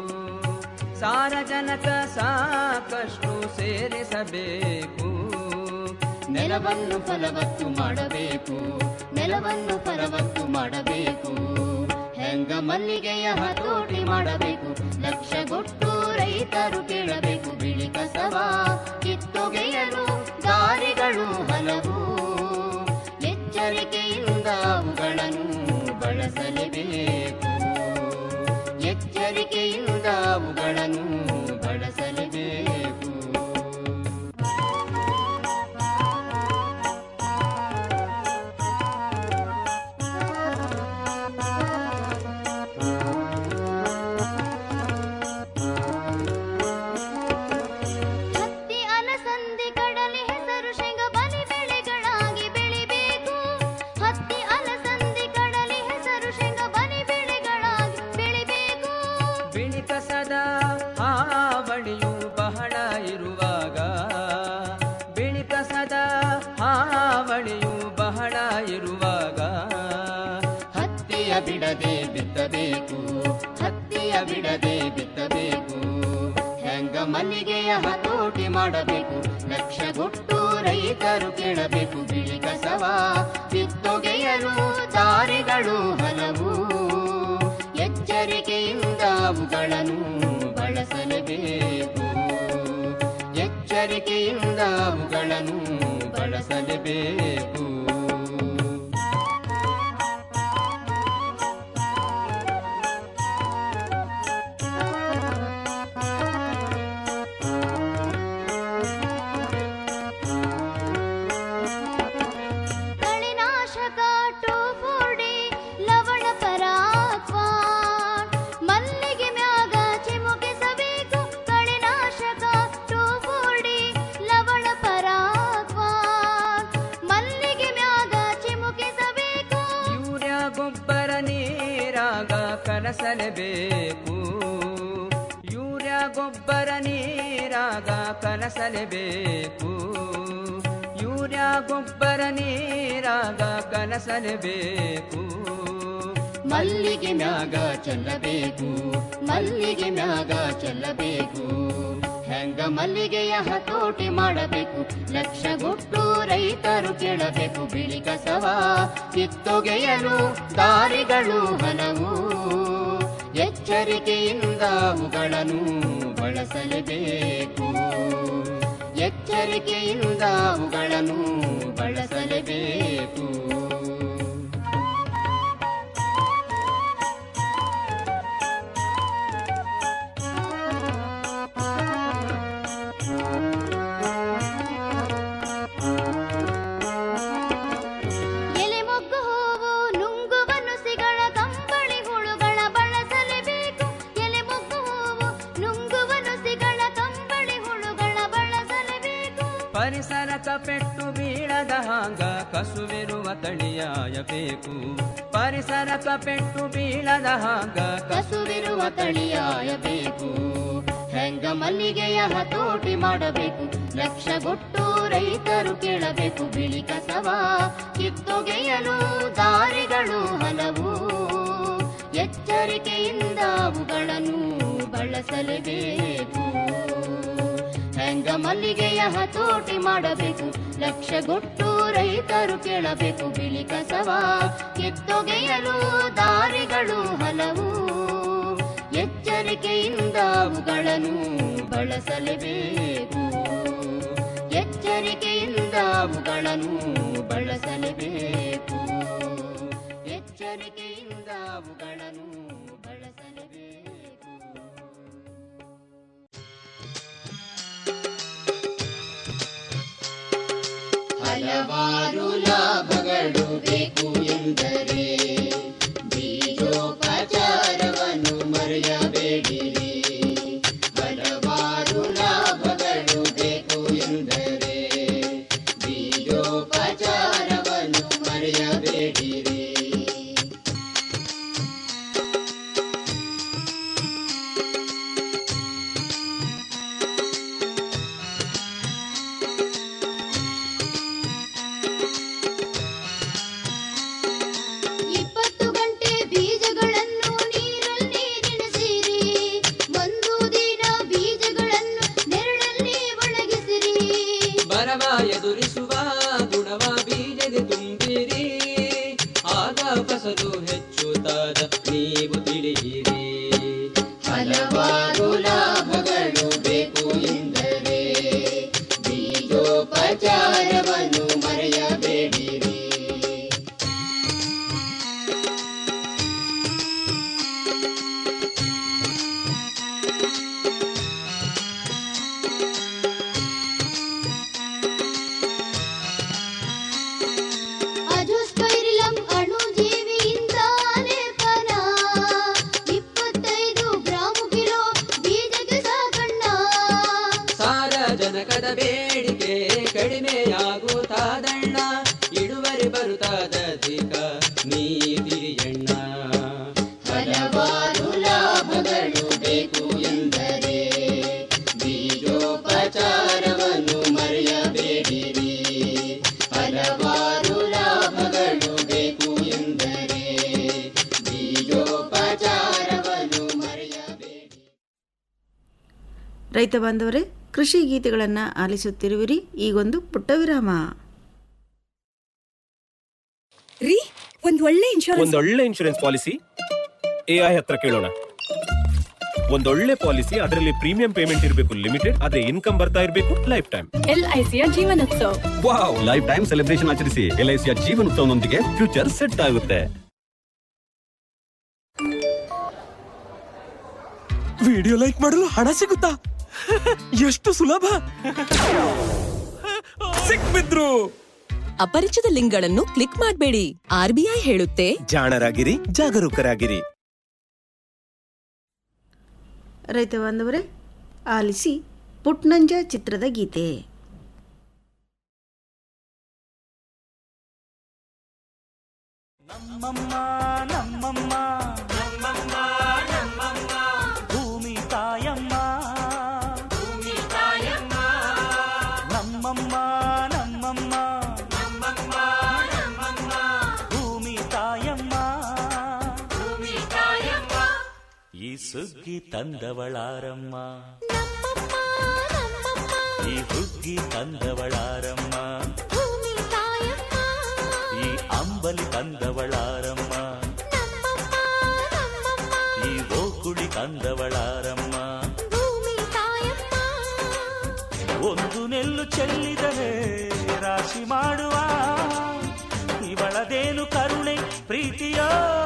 ಸಾರಜನಕ ಸಾಕಷ್ಟು ಸೇರಿಸಬೇಕು ನೆಲವನ್ನು ಫಲವತ್ತು ಮಾಡಬೇಕು ನೆಲವನ್ನು ಫಲವತ್ತು ಮಾಡಬೇಕು ಹೆಂಗ ಮಲ್ಲಿಗೆಯ ಹತೋಟಿ ಮಾಡಬೇಕು ಲಕ್ಷಗೊಟ್ಟು ರೈತರು ಕೇಳಬೇಕು ಬಿಳಿ ಕಸವ ಕಿತ್ತೊಗೆಯಲು ದಾರಿಗಳು ಹಲವು ಎಚ್ಚರಿಕೆಯಿಂದ ಅವುಗಳನ್ನು ಬಳಸಲೇಬೇಕು ಎಚ್ಚರಿಕೆಯಿಂದ ಅವುಗಳನ್ನು ಬಳಸಲೇಬೇಕು ಹತ್ತಿ ಅಲಸಂದಿ ಕಡಲೆ ಹೆಸರು ಶೇಂಗ ಬಲಿ ಬೆಳೆಗಳಾಗಿ ಬೆಳಿಬೇಕು ಹತ್ತಿ ಅಲಸಂದಿ ಕಡಲೆ ಹೆಸರು ಶೇಂಗ ಬಲಿ ಬೆಳೆಗಳಾಗಿ ಬೆಳಿಬೇಕು ಬಿಳಿ ಕಸದ ಹಾವಳಿಯು ಬಹಳ ಇರುವಾಗ ಬಿಳಿ ಕಸದ ಹಾವಳಿಯು ಬಹಳ ಇರುವಾಗ ಹತ್ತಿಯ ಬಿಡದೆ ಬಿತ್ತಬೇಕು ಹತ್ತಿಯ ಬಿಡದೆ ಬಿತ್ತಬೇಕು ಹೆಂಗ ಮಲ್ಲಿಗೆಯ ಹತೋಟಿ ಮಾಡಬೇಕು ಲಕ್ಷಗೊಟ್ಟು ರೈತರು ಕೇಳಬೇಕು ಬಿಳಿ ಕಸವ ಕಿತ್ತೊಗೆಯಲು ದಾರಿಗಳು ಹಲವು ಎಚ್ಚರಿಕೆಯಿಂದ ಅವುಗಳನ್ನು ಬಳಸಲೇಬೇಕು ಎಚ್ಚರಿಕೆಯಿಂದ ಅವುಗಳನ್ನು ಬಳಸಲೇಬೇಕು ಕಳೆನಾಶಕ ಟೋಫೋಡಿ ಲವಣ ಪರಾಕ್ವಾ ಮಲ್ಲಿಗೆ ಮ್ಯಾಗ ಚಿಮುಕಿಸಬೇಕು ಕಳೆನಾಶಕ ಟೋಫೋಡಿ ಲವಣ ಪರಾಕ್ವಾ ಮಲ್ಲಿಗೆ ಮ್ಯಾಗ ಚಿಮುಕಿಸಬೇಕು ಯೂರಿಯಾ ಗೊಬ್ಬರ ನೀರಾಗ ಕಲಸಲೇಬೇಕು ಯೂರಿಯಾ ಗೊಬ್ಬರ ನೀರಾಗ ಕಲಸಲೇಬೇಕು ಯೂರಿಯಾ ಗೊಬ್ಬರ ನೀರಾಗ ಕಲಸಲೇಬೇಕು ಮಲ್ಲಿಗೆ ಮ್ಯಾಗ ಚೆಲ್ಲಬೇಕು ಮಲ್ಲಿಗೆ ಮ್ಯಾಗ ಚೆಲ್ಲಬೇಕು ಹೆಂಗ ಮಲ್ಲಿಗೆಯ ಹತೋಟಿ ಮಾಡಬೇಕು ಲಕ್ಷಗೊಟ್ಟು ರೈತರು ಕೇಳಬೇಕು ಬಿಳಿ ಕಸವ ಕಿತ್ತೊಗೆಯಲು ದಾರಿಗಳು ಹಲವು ಎಚ್ಚರಿಕೆಯಿಂದ ಅವುಗಳನ್ನು ಬಳಸಲೇಬೇಕು ಎಚ್ಚರಿಕೆಯಿಂದ ಅವುಗಳನ್ನು ಬಳಸಲೇಬೇಕು ಪರಿಸರಕ ಪೆಟ್ಟು ಬೀಳದ ಹಾಂಗ ಕಸುವಿರುವ ತಳಿಯಾಯಬೇಕು ಪರಿಸರಕ ಪೆಟ್ಟು ಬೀಳದ ಹಾಂಗ ಕಸುವಿರುವ ತಳಿಯಾಯಬೇಕು ಹೆಂಗ ಮಲ್ಲಿಗೆಯ ಹತೋಟಿ ಮಾಡಬೇಕು ಲಕ್ಷಗೊಟ್ಟು ರೈತರು ಕೇಳಬೇಕು ಬಿಳಿ ಕಸವ ಕಿತ್ತೊಗೆಯಲು ದಾರಿಗಳು ಹಲವು ಎಚ್ಚರಿಕೆಯಿಂದ ಅವುಗಳನ್ನು ಬಳಸಲೇಬೇಕು ಹೆಂಗ ಮಲ್ಲಿಗೆಯ ಹತೋಟಿ ಮಾಡಬೇಕು ಲಕ್ಷಗೊಟ್ಟು ರೈತರು ಕೇಳಬೇಕು ಬಿಳಿ ಕಸವ ಕಿತ್ತೊಗೆಯಲು ದಾರಿಗಳು ಹಲವು ಎಚ್ಚರಿಕೆಯಿಂದ ಅವುಗಳನ್ನು ಬಳಸಲೇಬೇಕು ಎಚ್ಚರಿಕೆಯಿಂದ ಅವುಗಳನ್ನು ಬಳಸಲೇಬೇಕು ಎಚ್ಚರಿಕೆಯಿಂದ ಅವುಗಳನ್ನು ಬಳಸಲೇಬೇಕು ಹಲವಾರು ಲಾಭಗಳು ಬೇಕು ಎಂದರೆ ಬೀಜೋಪಚಾರವನ್ನು ಮರೆಯಬೇಡಿರಿ ಹಲವಾರು ಲಾಭಗಳು ಬೇಕು ಎಂದರೆ ಬೀಜೋಪಚಾರವನ್ನು ಮರೆಯಬೇಡಿರಿ ಇಪ್ಪತ್ತು ಗಂಟೆ ಬೀಜಗಳನ್ನು ನೀರಲ್ಲಿ ನೆನೆಸಿರಿ ಒಂದು ದಿನ ಬೀಜಗಳನ್ನು ನೆರಳಲ್ಲಿ ಒಣಗಿಸಿರಿ ಬರವ ಎದುರಿಸುವ ಗುಣವ ಬೀಜಗೆ ತುಂಬಿರಿ ಆಗ ಫಸಲು ಹೆಚ್ಚುತ್ತಾದ ನೀವು ತಿಳಿಯಿರಿ ಹಲವಾರು ಲಾಭಗಳು ಬೇಕು ಎಂದರೆ ಬೀಜೋಪಚಾರವನ್ನು ಮರೆಯಬೇಡಿರಿ ಅಜೋಸ್ಪೈರಿಲಂ ಅಣುಜೀವಿಯಿಂದ ಲೇಪನ ಇಪ್ಪತ್ತೈದು ಗ್ರಾಮು ಕಿಲೋ ಬೀಜಕ್ಕೆ ಸಾಕಣ್ಣ ಸಾರಜನಕದ ಬೇಡಿಕೆ ಕಡಿಮೆಯಾಗುತ್ತಾದಣ್ಣ ಇಳುವರಿ ಬರುತ್ತಾದಧಿಕ ನೀ ತಿಳಿಯಣ್ಣ ಹಲವಾರು ಲಾಭಗಳು ಬೇಕು ಎಂದರೆ ಬೀಜೋಪಚಾರವನ್ನು ಮರೆಯಬೇಡಿರಿ ಹಲವಾರು ಲಾಭಗಳು ಬೇಕು ಎಂದರೆ ಬೀಜೋಪಚಾರವನ್ನು ಮರೆಯಬೇಡಿ ರೈತ ಬಾಂಧವರೇ ಕೃಷಿ ಗೀತೆಗಳನ್ನು ಆಲಿಸುತ್ತಿರುವಿರಿ ಈಗೊಂದು ಪುಟ್ಟ ವಿರಾಮ ರೀ ಒಂದ್ ಒಳ್ಳೆ ಇನ್ಶೂರೆನ್ಸ್ ಒಂದೊಳ್ಳೆ ಇನ್ಶೂರೆನ್ಸ್ ಪಾಲಿಸಿ ಎಐ ಹತ್ರ ಕೇಳೋಣ ಒಂದೊಳ್ಳೆ ಪಾಲಿಸಿ ಅದರಲ್ಲಿ ಪ್ರೀಮಿಯಂ ಪೇಮೆಂಟ್ ಇರಬೇಕು ಲಿಮಿಟೆಡ್ ಅದೇ ಇನ್ಕಮ್ ಬರ್ತಾ ಇರಬೇಕು ಲೈಫ್ ಟೈಮ್ ಎಲ್ಐಸಿಯ ಜೀವನೋತ್ಸವ ವಾವ್ ಲೈಫ್ ಟೈಮ್ ಸೆಲೆಬ್ರೇಷನ್ ಆಚರಿಸಿ ಎಲ್ಐಸಿಯ ಜೀವನೋತ್ಸವನೊಂದಿಗೆ ಫ್ಯೂಚರ್ ಸೆಟ್ ಆಗುತ್ತೆ ವಿಡಿಯೋ ಲೈಕ್ ಮಾಡಲು ಹಣ ಸಿಗುತ್ತಾ ಎಷ್ಟು ಸುಲಭ ಸಿಕ್ಬಿದ್ರು ಅಪರಿಚಿತ ಲಿಂಕ್ಗಳನ್ನು ಕ್ಲಿಕ್ ಮಾಡಬೇಡಿ ಆರ್ಬಿಐ ಹೇಳುತ್ತೆ ಜಾಣರಾಗಿರಿ ಜಾಗರೂಕರಾಗಿರಿ ರೈತ ಬಾಂಧವರೇ ಆಲಿಸಿ ಪುಟ್ನಂಜ ಚಿತ್ರದ ಗೀತೆ ನಮ್ಮಮ್ಮ ನಮ್ಮಮ್ಮ ನಮ್ಮಮ್ಮ ನಮ್ಮಮ್ಮ ಭೂಮಿ ತಾಯಮ್ಮ ಭೂಮಿ ತಾಯಮ್ಮ ನಮ್ಮಮ್ಮ ನಮ್ಮಮ್ಮ ನಮ್ಮಮ್ಮ ನಮ್ಮಮ್ಮ ಭೂಮಿ ತಾಯಮ್ಮ ಭೂಮಿ ತಾಯಮ್ಮ ಈ ಸುಗ್ಗಿ ತಂದವಳಾರಮ್ಮ ಈ ಹುಗ್ಗಿ ತಂದವಳಾರಮ್ಮ ಈ ಅಂಬಲಿ ತಂದವಳಾರಮ್ಮ ಈ ಓಕುಳಿ ತಂದವಳಾರಮ್ಮ ಒಂದು ನೆಲ್ಲು ಚೆಲ್ಲಿದರೆ ರಾಶಿ ಮಾಡುವ ಇವಳದೇನು ಕರುಣೆ ಪ್ರೀತಿಯ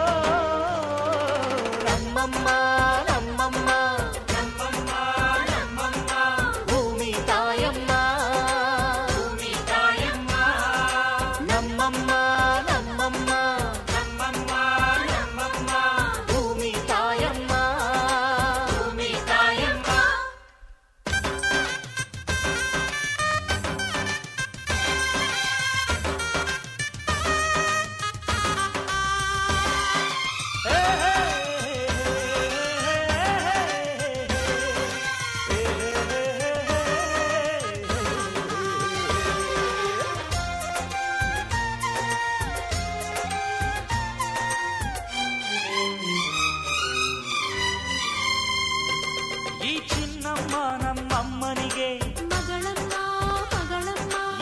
ನಮ್ಮಮ್ಮ ನಮ್ಮಮ್ಮ ನಮ್ಮಮ್ಮ ನಮ್ಮಮ್ಮ ಭೂಮಿ ತಾಯಮ್ಮ ಭೂಮಿ ತಾಯಮ್ಮ ನಮ್ಮಮ್ಮ ನಮ್ಮಮ್ಮ ನಮ್ಮಮ್ಮ ನಮ್ಮಮ್ಮ ಭೂಮಿ ತಾಯಮ್ಮ ಭೂಮಿ ತಾಯಮ್ಮ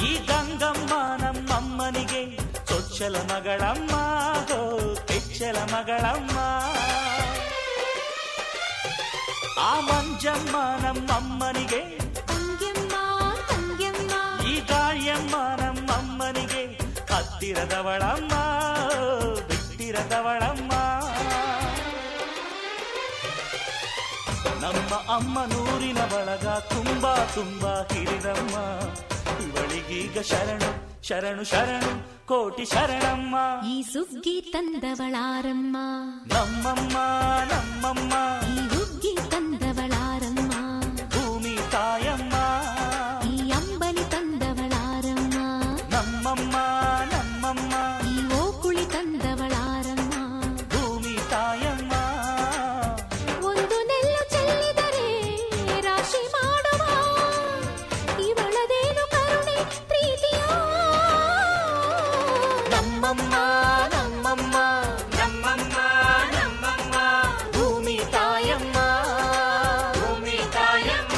ಈ ಗಂಗಮ್ಮ ನಮ್ಮಮ್ಮನಿಗೆ ಚೊಚ್ಚಲ ಮಗಳಮ್ಮ ಹೋ ಕೆಚ್ಚಲ ಮಗಳಮ್ಮ ಆ ಮಂಜಮ್ಮ ನಮ್ಮಮ್ಮನಿಗೆ ಈ ಗಾಳಿಯಮ್ಮ ನಮ್ಮಮ್ಮನಿಗೆ ಹತ್ತಿರದವಳಮ್ಮ ಬಿಟ್ಟಿರದವಳಮ್ಮ ನಮ್ಮ ಅಮ್ಮ ನೂರಿನ ಬಳಗ ತುಂಬಾ ತುಂಬಾ ಹಿರಿದಮ್ಮ ಇವಳಿಗೀಗ ಶರಣು ಶರಣು ಶರಣು ಕೋಟಿ ಶರಣಮ್ಮ ಈ ಸುಗ್ಗಿ ತಂದವಳಾರಮ್ಮ ನಮ್ಮಮ್ಮ ನಮ್ಮಮ್ಮ ಈ ಹುಗ್ಗಿ ತಂದವಳಾರಮ್ಮ ಭೂಮಿ ತಾಯಮ್ಮ ಈ ಅಂಬಲಿ ತಂದವಳಾರಮ್ಮ ನಮ್ಮಮ್ಮ ನಮ್ಮಮ್ಮ ಈ ಓಕುಳಿ ತಂದವಳಾರಮ್ಮ ಭೂಮಿ ತಾಯಮ್ಮ ಒಂದು ನೆಲ್ಲು ಚೆಲ್ಲಿದರೆ ರಾಶಿ ಮಾಡುವ ಇವಳದೇನು ಕರುಣೆ ಪ್ರೀತಿಯೋ ನಮ್ಮಮ್ಮ ನಮ್ಮಮ್ಮ ನಮ್ಮಮ್ಮ ನಮ್ಮಮ್ಮ ಭೂಮಿ ತಾಯಮ್ಮ ಭೂಮಿ ತಾಯಮ್ಮ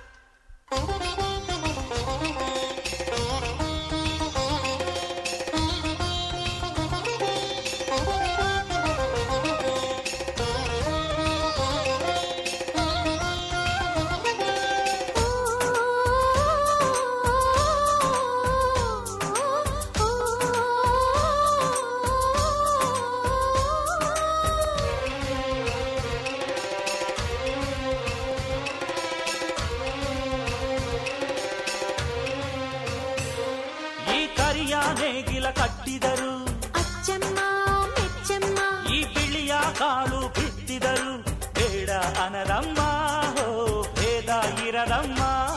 ಈ ಕರಿಯ ನೇಗಿಲ ಕಟ್ಟಿದರು ಅಚ್ಚಮ್ಮ ಮೆಚ್ಚಮ್ಮ ಈ ಬಿಳಿಯ ಕಾಳು ಬಿತ್ತಿದರು ಬೇಡ ಅನರಮ್ಮ ಹೋ ಭೇದ ಇರದಮ್ಮ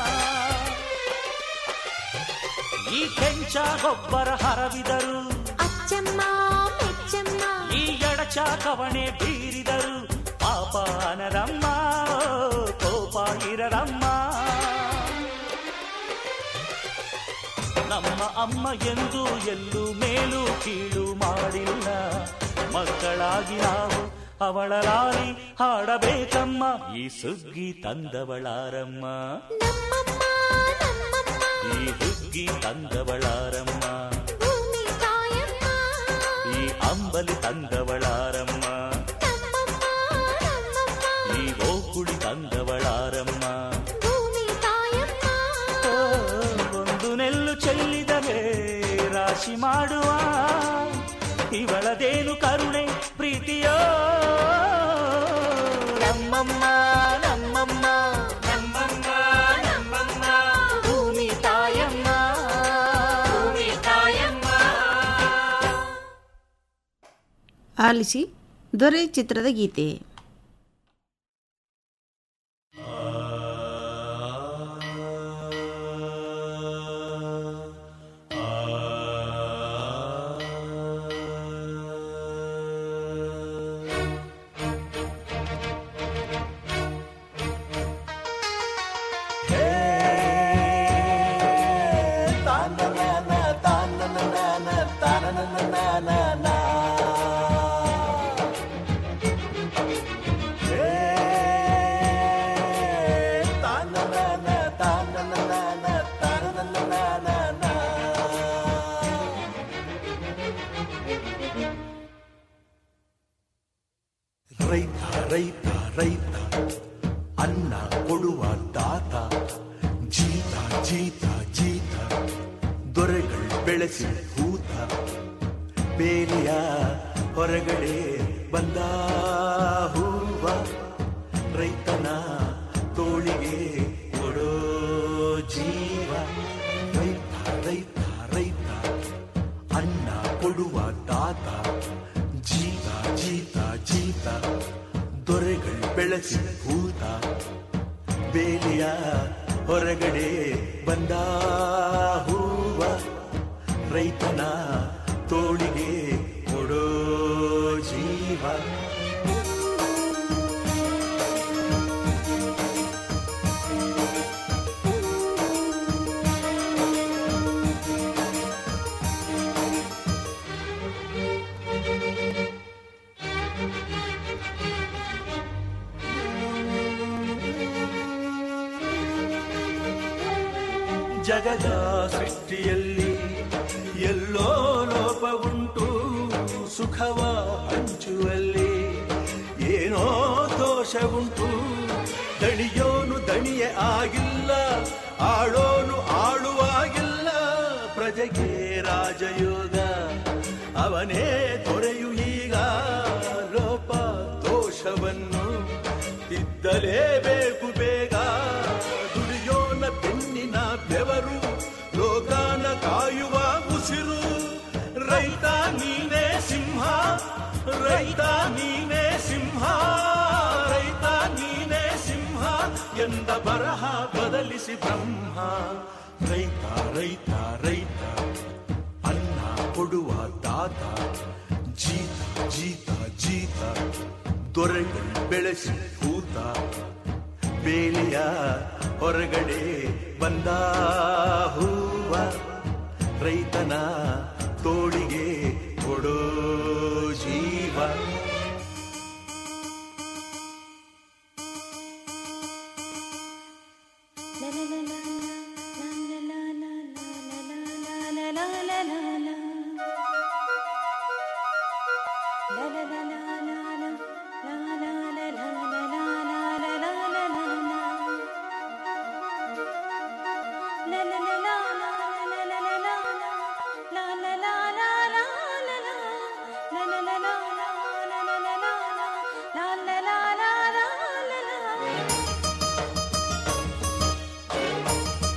ಈ ಕೆಂಚ ಗೊಬ್ಬರ ಹರವಿದರು ಅಚ್ಚಮ್ಮ ಮೆಚ್ಚಮ್ಮ ಈ ಎಡಚ ಕವಣೆ ಬೀರಿದರು ಪಾಪ ಅನರಮ್ಮ ಕೋಪ ಇರರಮ್ಮ ನಮ್ಮ ಅಮ್ಮ ಎಂದು ಎಲ್ಲೂ ಮೇಲು ಕೀಳು ಮಾಡಿಲ್ಲ ಮಕ್ಕಳಾಗಿ ನಾವು ಅವಳ ಲಾಲಿ ಹಾಡಬೇಕಮ್ಮ ಈ ಸುಗ್ಗಿ ತಂದವಳಾರಮ್ಮ ಈ ಹುಗ್ಗಿ ತಂದವಳಾರಮ್ಮ ಭೂಮಿ ತಾಯಮ್ಮ ಈ ಅಂಬಲಿ ತಂದವಳಾರಮ್ಮ ಈ ಓಕುಳಿ ತಂದವಳಾರಮ್ಮ ಭೂಮಿ ತಾಯಮ್ಮ ಓ, ಒಂದು ನೆಲ್ಲು ಚೆಲ್ಲಿದರೆ ರಾಶಿ ಮಾಡುವ ಇವಳದೇನು ಕರುಣೆ ಪ್ರೀತಿಯೋ ನಮ್ಮಮ್ಮ ನಮ್ಮಮ್ಮ ನಮ್ಮಮ್ಮ ನಮ್ಮಮ್ಮ ಭೂಮಿ ತಾಯಮ್ಮ ಭೂಮಿ ತಾಯಮ್ಮ ಆಲಿಸಿ ದೊರೆ ಚಿತ್ರದ ಗೀತೆ ರೈತ ರೈತ ರೈತ ಅನ್ನ ಕೊಡುವ ದಾತ ಜೀತ ಜೀತ ಜೀತ ದೊರೆಗಳು ಬೆಳೆಸಿ ಹೂತ ಬೇಲಿಯ ಹೊರಗಡೆ ಬಂದ ಹೂವ ರೈತನ ತೋಳಿಗೆ ಕೊಡೋ ಜೀವ ರೈತ ರೈತ ರೈತ ಅನ್ನ ಕೊಡುವ ದಾತ ಜೀತ ಜೀತ ಜೀತ ದೊರೆಗಳು ಬೆಳೆಸಿ ಭೂತ ಬೇಲಿಯ ಹೊರಗಡೆ ಬಂದ ಹೂವ ರೈತನ ತೋಳಿಗೆ ಕೊಡೋ ಜೀವ ಜಗದ ಸೃಷ್ಟಿಯಲ್ಲಿ ಎಲ್ಲೋ ಲೋಪವುಂಟು ಸುಖವ ಹಂಚುವಲ್ಲಿ ಏನೋ ದೋಷವುಂಟು ದಣಿಯೋನು ದಣಿಯೇ ಆಗಿಲ್ಲ ಆಳೋನು ಆಳುವಾಗಿಲ್ಲ ಪ್ರಜೆಗೆ ರಾಜಯೋಗ ಅವನೇ ದೊರೆಯು ಈಗ ಲೋಪ ದೋಷವನ್ನು ತಿದ್ದಲೇಬೇಕು ಬೇಗ ದುಡಿಯೋನ ಬೆನ್ನಿನ ಬೆವರು ಲೋಕಾನ ಕಾಯುವ ಉಸಿರು ರೈತ ನೀನೇ ಸಿಂಹ ರೈತ ನೀನೇ ಸಿಂಹ ರೈತ ನೀನೇ ಸಿಂಹ ಎಂದ ಬರಹ ಬದಲಿಸಿ ಬ್ರಹ್ಮ ರೈತ ರೈತ ರೈತ ಅನ್ನ ಕೊಡುವ ದಾತ ಜೀತ ಜೀತ ಜೀತ ದೊರೆಗಳು ಬೆಳೆಸಿ ಭೂತ ಬೇಲಿಯ ಹೊರಗಡೆ ಬಂದ ಹೂವ ರೈತನ ತೋಳಿಗೆ ಕೊಡೋ ಜೀವ la la la la